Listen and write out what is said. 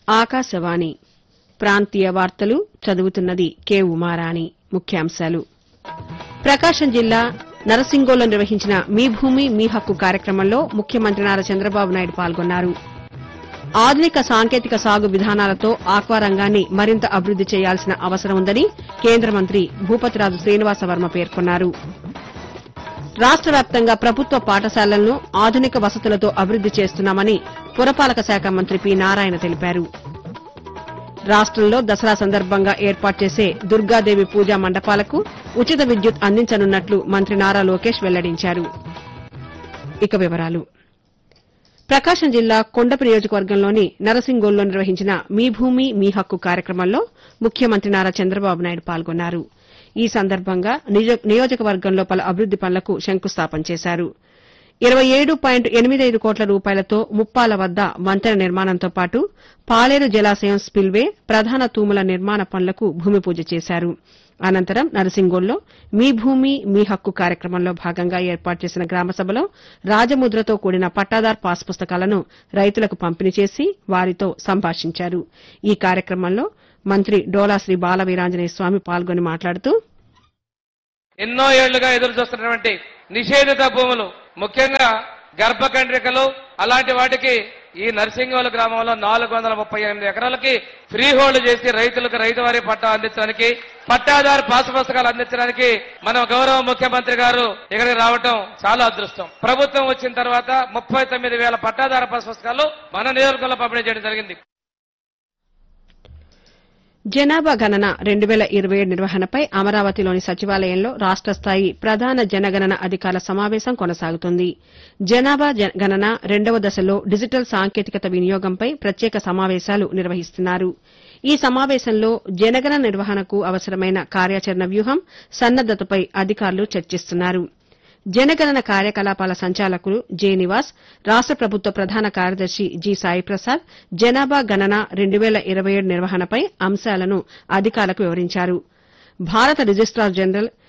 ఆకాశవాణి ప్రాంతీయ వార్తలు చదువుతున్నది కె ఉమారాణి ముఖ్యాంశాలు ప్రకాశం జిల్లా నరసింగోలో నిర్వహించిన మీ భూమి మీ హక్కు కార్యక్రమంలో ముఖ్యమంత్రి నారా చంద్రబాబు నాయుడు పాల్గొన్నారు ఆధునిక సాంకేతిక సాగు విధానాలతో ఆక్వా రంగాన్ని మరింత అభివృద్ది చేయాల్సిన అవసరం ఉందని కేంద్ర మంత్రి భూపతిరాజు శ్రీనివాసవర్మ పేర్కొన్నారు రాష్ట వ్యాప్తంగా ప్రభుత్వ పాఠశాలలను ఆధునిక వసతులతో అభివృద్ది చేస్తున్నామని పురపాలక శాఖ మంత్రి పి నారాయణ తెలిపారు రాష్టంలో దసరా సందర్భంగా ఏర్పాటు చేసే దుర్గాదేవి పూజా మండపాలకు ఉచిత విద్యుత్ అందించనున్నట్లు మంత్రి నారా లోకేష్ వెల్లడించారు ఇక వివరాలు ప్రకాశం జిల్లా కొండపి నియోజకవర్గంలోని నరసింగోల్లో నిర్వహించిన మీ భూమి మీ హక్కు కార్యక్రమంలో ముఖ్యమంత్రి నారా చంద్రబాబు నాయుడు పాల్గొన్నారు ఈ సందర్భంగా నిజ- నియోజకవర్గంలో పలు అభివృద్ది పనులకు శంకుస్థాపన చేశారు ఇరవై ఏడు పాయింట్ ఎనిమిదైదు కోట్ల రూపాయలతో ముప్పాల వద్ద వంతెన నిర్మాణంతో పాటు పాలేరు జలాశయం స్పిల్వే ప్రధాన తూముల నిర్మాణ పనులకు భూమి పూజ చేశారు అనంతరం నరసింగోల్లో మీ భూమి మీ హక్కు కార్యక్రమంలో భాగంగా ఏర్పాటు చేసిన గ్రామసభలో రాజముద్రతో కూడిన పట్టాదార్ పాస్ పుస్తకాలను రైతులకు పంపిణీ చేసి వారితో సంభాషించారు ఈ కార్యక్రమంలో మంత్రి డోలా శ్రీ బాల వీరాంజనేయ స్వామి పాల్గొని మాట్లాడుతూ ఎన్నో ఏళ్లుగా ఎదురు చూస్తున్నటువంటి నిషేధిత భూములు ముఖ్యంగా గర్భకండ్రికలు అలాంటి వాటికి ఈ నర్సింగోలు గ్రామంలో నాలుగు వందల ముప్పై ఎనిమిది ఎకరాలకి ఫ్రీ హోల్డ్ చేసి రైతులకు రైతువారీ పట్టా అందించడానికి పట్టాదారు పాసు పుస్తకాలు అందించడానికి మన గౌరవ ముఖ్యమంత్రి గారు ఇక్కడికి రావటం చాలా అదృష్టం ప్రభుత్వం వచ్చిన తర్వాత ముప్పై తొమ్మిది వేల పట్టాదారు పాసు పుస్తకాలు మన నియోజకవర్గంలో పంపిణీ చేయడం జరిగింది జనాభా గణన రెండు వేల ఇరవై ఏడు నిర్వహణపై అమరావతిలోని సచివాలయంలో రాష్ట స్థాయి ప్రధాన జనగణన అధికారుల సమావేశం కొనసాగుతుంది జనాభా జ- గణన రెండవ దశలో డిజిటల్ సాంకేతికత వినియోగంపై ప్రత్యేక సమావేశాలు నిర్వహిస్తున్నారు ఈ సమావేశంలో జనగణన నిర్వహణకు అవసరమైన కార్యాచరణ వ్యూహం సన్నద్దతపై అధికారులు చర్చిస్తున్నారు జనగణన కార్యకలాపాల సంచాలకులు జె నివాస్ రాష్ట ప్రభుత్వ ప్రధాన కార్యదర్శి జి సాయిప్రసాద్ జనాభా గణన రెండు వేల ఇరవై ఏడు నిర్వహణపై అంశాలను అధికారులకు వివరించారు భారత రిజిస్టార్ జనరల్